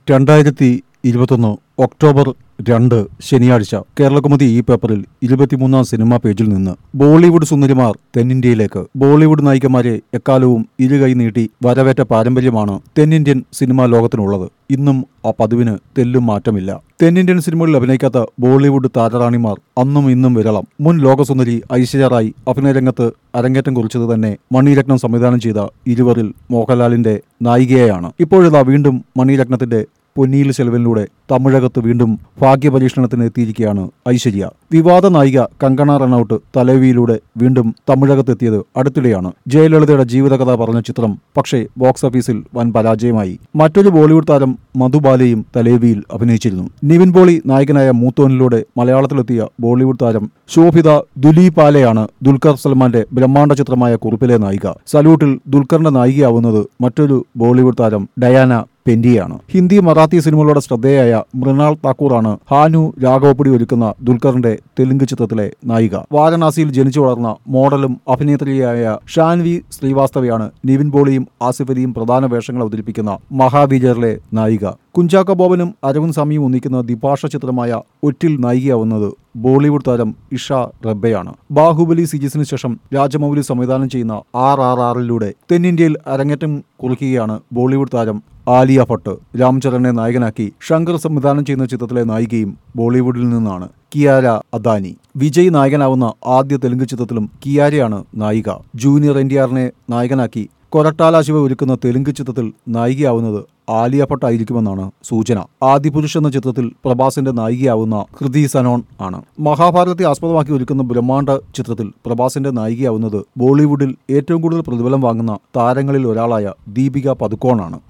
രണ്ടായിരത്തി ഇരുപത്തൊന്ന് ഒക്ടോബർ രണ്ട് ശനിയാഴ്ച കേരളകുമുദി ഈ പേപ്പറിൽ ഇരുപത്തിമൂന്നാം സിനിമാ പേജിൽ നിന്ന് ബോളിവുഡ് സുന്ദരിമാർ തെന്നിന്ത്യയിലേക്ക് ബോളിവുഡ് നായികമാരെ എക്കാലവും ഇരുകൈ നീട്ടി വരവേറ്റ പാരമ്പര്യമാണ് തെന്നിന്ത്യൻ സിനിമാ ലോകത്തിനുള്ളത് ഇന്നും ആ പതിവിന് തെല്ലും മാറ്റമില്ല തെന്നിന്ത്യൻ സിനിമകളിൽ അഭിനയിക്കാത്ത ബോളിവുഡ് താരറാണിമാർ അന്നും ഇന്നും വിരളം മുൻ ലോകസുന്ദരി ഐശ്വര്യ റായ് അഭിനയരംഗത്ത് അരങ്ങേറ്റം കുറിച്ചത് തന്നെ മണിരത്നം സംവിധാനം ചെയ്ത ഇരുവരിൽ മോഹൻലാലിന്റെ നായികയായാണ് ഇപ്പോഴിതാ വീണ്ടും മണിരത്നത്തിന്റെ പൊന്നിയിൽ ചെലവിലൂടെ തമിഴകത്ത് വീണ്ടും ഭാഗ്യപരീക്ഷണത്തിന് എത്തിയിരിക്കുകയാണ് ഐശ്വര്യ വിവാദ നായിക കങ്കണ റണൌട്ട് തലവിയിലൂടെ വീണ്ടും തമിഴകത്തെത്തിയത് അടുത്തിടെയാണ് ജയലളിതയുടെ ജീവിതകഥ പറഞ്ഞ ചിത്രം പക്ഷേ ബോക്സ് ഓഫീസിൽ വൻ പരാജയമായി മറ്റൊരു ബോളിവുഡ് താരം മധുബാലയും തലേവിയിൽ അഭിനയിച്ചിരുന്നു നിവിൻ പോളി നായകനായ മൂത്തോനിലൂടെ മലയാളത്തിലെത്തിയ ബോളിവുഡ് താരം ശോഭിത ദുലീപാലയാണ് ദുൽഖർ സൽമാന്റെ ബ്രഹ്മാണ്ഡ ചിത്രമായ കുറിപ്പിലെ നായിക സല്യൂട്ടിൽ ദുൽഖറിന്റെ നായികയാവുന്നത് മറ്റൊരു ബോളിവുഡ് താരം ഡയാന പെൻഡിയാണ് ഹിന്ദി മറാത്തി സിനിമകളുടെ ശ്രദ്ധേയായ മൃണാൾ താക്കൂറാണ് ഹാനു രാഘവപ്പടി ഒരുക്കുന്ന ദുൽഖറിന്റെ തെലുങ്ക് ചിത്രത്തിലെ നായിക വാരണാസിയിൽ ജനിച്ചു വളർന്ന മോഡലും അഭിനേത്രിയായ ഷാൻവി ശ്രീവാസ്തവയാണ് നിവിൻ പോളിയും ആസിഫ് അലിയും പ്രധാന വേഷങ്ങൾ അവതരിപ്പിക്കുന്ന മഹാബീജറിലെ നായിക കുഞ്ചാക്ക ബോബനും അരവിന്ദ് സ്വാമിയും ഒന്നിക്കുന്ന ദ്വിഭാഷ ചിത്രമായ ഒറ്റിൽ നായികയാവുന്നത് ബോളിവുഡ് താരം ഇഷ റബ്ബയാണ് ബാഹുബലി സീരീസിന് ശേഷം രാജമൗലി സംവിധാനം ചെയ്യുന്ന ആർ ആർ ആറിലൂടെ തെന്നിന്ത്യയിൽ അരങ്ങേറ്റം കുറിക്കുകയാണ് ബോളിവുഡ് താരം ആലിയ ഭട്ട് രാംചരനെ നായകനാക്കി ശങ്കർ സംവിധാനം ചെയ്യുന്ന ചിത്രത്തിലെ നായികയും ബോളിവുഡിൽ നിന്നാണ് കിയാര അദാനി വിജയ് നായകനാവുന്ന ആദ്യ തെലുങ്ക് ചിത്രത്തിലും കിയാരയാണ് നായിക ജൂനിയർ എൻ ടി ആറിനെ നായകനാക്കി കൊരട്ടാല ശിവ ഒരുക്കുന്ന തെലുങ്ക് ചിത്രത്തിൽ നായികയാവുന്നത് ആലിയ ഭട്ട് ആയിരിക്കുമെന്നാണ് സൂചന ആദിപുരുഷ് എന്ന ചിത്രത്തിൽ പ്രഭാസിന്റെ നായികയാവുന്ന ഹൃദി സനോൺ ആണ് മഹാഭാരതത്തെ ആസ്പദമാക്കി ഒരുക്കുന്ന ബ്രഹ്മാണ്ഡ ചിത്രത്തിൽ പ്രഭാസിന്റെ നായികയാവുന്നത് ബോളിവുഡിൽ ഏറ്റവും കൂടുതൽ പ്രതിഫലം വാങ്ങുന്ന താരങ്ങളിൽ ഒരാളായ ദീപിക പതുക്കോണാണ്